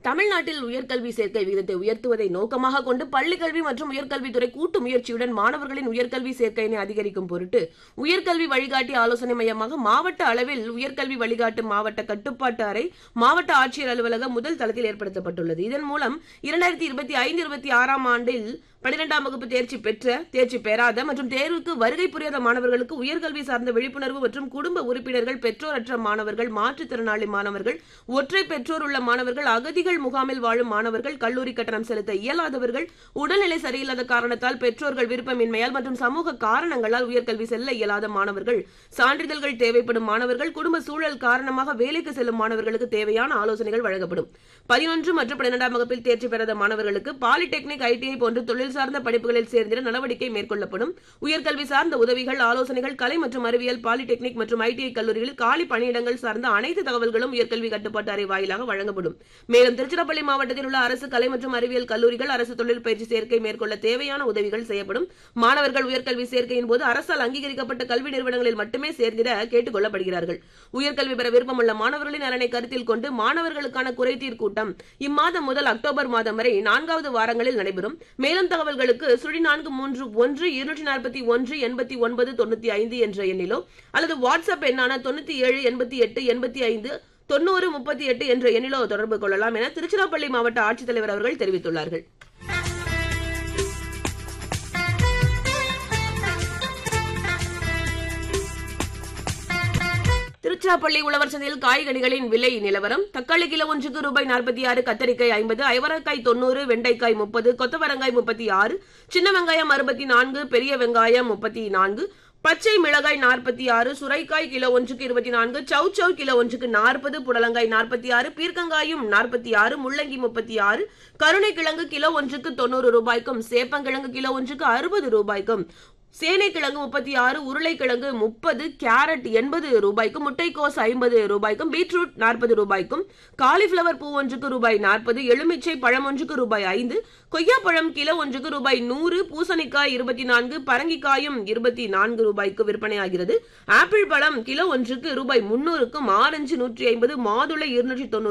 தமிழ்நாட்டில் உயர்கல்வி சேர்க்கை விகிதத்தை உயர்த்துவதை நோக்கமாக கொண்டு பள்ளிக்கல்வி மற்றும் உயர்கல்வித்துறை கூட்டு முயற்சியுடன் மாணவர்களின் உயர்கல்வி சேர்க்கையினை அதிகரிக்கும் பொருட்டு உயர்கல்வி வழிகாட்டி ஆலோசனை மையமாக மாவட்ட அளவில் உயர்கல்வி வழிகாட்டு மாவட்ட கட்டுப்பாட்டு அறை மாவட்ட ஆட்சியர் அலுவலகம் முதல் தளத்தில் ஏற்படுத்தப்பட்டுள்ளது இதன் மூலம் இரண்டாயிரத்தி இருபத்தி ஐந்து இருபத்தி ஆறாம் ஆண்டில் பனிரெண்டாம் வகுப்பு தேர்ச்சி பெற்ற தேர்ச்சி பெறாத மற்றும் தேர்வுக்கு வருகை புரியாத மாணவர்களுக்கு உயர்கல்வி சார்ந்த விழிப்புணர்வு மற்றும் குடும்ப உறுப்பினர்கள் பெற்றோரற்ற மாணவர்கள் மாற்றுத்திறனாளி மாணவர்கள் ஒற்றை பெற்றோர் உள்ள மாணவர்கள் அகதிகள் முகாமில் வாழும் மாணவர்கள் கல்லூரி கட்டணம் செலுத்த இயலாதவர்கள் உடல்நிலை சரியில்லாத காரணத்தால் பெற்றோர்கள் விருப்பமின்மையால் மற்றும் சமூக காரணங்களால் உயர்கல்வி செல்ல இயலாத மாணவர்கள் சான்றிதழ்கள் தேவைப்படும் மாணவர்கள் குடும்ப சூழல் காரணமாக வேலைக்கு செல்லும் மாணவர்களுக்கு தேவையான ஆலோசனைகள் வழங்கப்படும் பதினொன்று மற்றும் பன்னிரெண்டாம் வகுப்பில் தேர்ச்சி பெறாத மாணவர்களுக்கு பாலிடெக்னிக் ஐடிஐ போன்ற தொழில் சார்ந்த படிப்புகளில் சேர்ந்திட நடவடிக்கை மேற்கொள்ளப்படும் உயர்கல்வி சார்ந்த உதவிகள் ஆலோசனைகள் கலை மற்றும் அறிவியல் பாலிடெக்னிக் மற்றும் ஐடிஐ கல்லூரிகளில் காலி பணியிடங்கள் சார்ந்த அனைத்து தகவல்களும் உயர்கல்வி கட்டுப்பாட்டு அறை வாயிலாக வழங்கப்படும் மேலும் திருச்சிராப்பள்ளி மாவட்டத்தில் உள்ள அரசு கலை மற்றும் அறிவியல் கல்லூரிகள் அரசு தொழில் பயிற்சி சேர்க்கை மேற்கொள்ள தேவையான உதவிகள் செய்யப்படும் மாணவர்கள் உயர்கல்வி சேர்க்கையின் போது அரசால் அங்கீகரிக்கப்பட்ட கல்வி நிறுவனங்களில் மட்டுமே சேர்ந்திட கேட்டுக் கொள்ளப்படுகிறார்கள் உயர்கல்வி பெற விருப்பமுள்ள மாணவர்களின் நலனை கருத்தில் கொண்டு மாணவர்களுக்கான குறைதீர் கூட்டம் இம்மாதம் முதல் அக்டோபர் மாதம் வரை நான்காவது வாரங்களில் நடைபெறும் மேலும் தகவல்களுக்கு சுழி நான்கு மூன்று ஒன்று இருநூற்றி நாற்பத்தி ஒன்று எண்பத்தி ஒன்பது தொண்ணூத்தி ஐந்து என்ற எண்ணிலோ அல்லது வாட்ஸ்அப் எண்ணான தொண்ணூத்தி ஏழு எண்பத்தி எட்டு எண்பத்தி ஐந்து தொண்ணூறு முப்பத்தி எட்டு என்ற எண்ணிலோ தொடர்பு கொள்ளலாம் என திருச்சிராப்பள்ளி மாவட்ட ஆட்சித்தலைவர் அவர்கள் தெரிவித்துள்ளார்கள் திருச்சிராப்பள்ளி உழவர் சந்தையில் காய்கனிகளின் விலை நிலவரம் தக்காளி கிலோ ஒன்றுக்கு ரூபாய் நாற்பத்தி ஆறு கத்தரிக்காய் ஐம்பது ஐவரக்காய் தொண்ணூறு வெண்டைக்காய் முப்பது கொத்தவரங்காய் முப்பத்தி ஆறு சின்ன வெங்காயம் அறுபத்தி நான்கு பெரிய வெங்காயம் முப்பத்தி நான்கு பச்சை மிளகாய் நாற்பத்தி ஆறு சுரைக்காய் கிலோ ஒன்றுக்கு இருபத்தி நான்கு சவு சவு கிலோ ஒன்றுக்கு நாற்பது புடலங்காய் நாற்பத்தி ஆறு பீர்க்கங்காயும் நாற்பத்தி ஆறு முள்ளங்கி முப்பத்தி ஆறு கருணைக்கிழங்கு கிலோ ஒன்றுக்கு தொண்ணூறு ரூபாய்க்கும் சேப்பங்கிழங்கு கிலோ ஒன்றுக்கு அறுபது ரூபாய்க்கும் சேனைக்கிழங்கு முப்பத்தி ஆறு உருளைக்கிழங்கு முப்பது கேரட் எண்பது ரூபாய்க்கும் முட்டைக்கோஸ் ஐம்பது ரூபாய்க்கும் பீட்ரூட் நாற்பது ரூபாய்க்கும் காலிஃபிளவர் பூ ஒன்றுக்கு ரூபாய் நாற்பது எலுமிச்சை பழம் ஒன்றுக்கு ரூபாய் ஐந்து கொய்யாப்பழம் கிலோ ஒன்றுக்கு ரூபாய் நூறு பூசணிக்காய் இருபத்தி நான்கு பரங்கிக்காயும் இருபத்தி நான்கு ரூபாய்க்கு விற்பனையாகிறது ஆப்பிள் பழம் கிலோ ஒன்றுக்கு ரூபாய் முன்னூறுக்கும் ஆரஞ்சு நூற்றி ஐம்பது மாதுளை இருநூற்றி தொண்ணூறு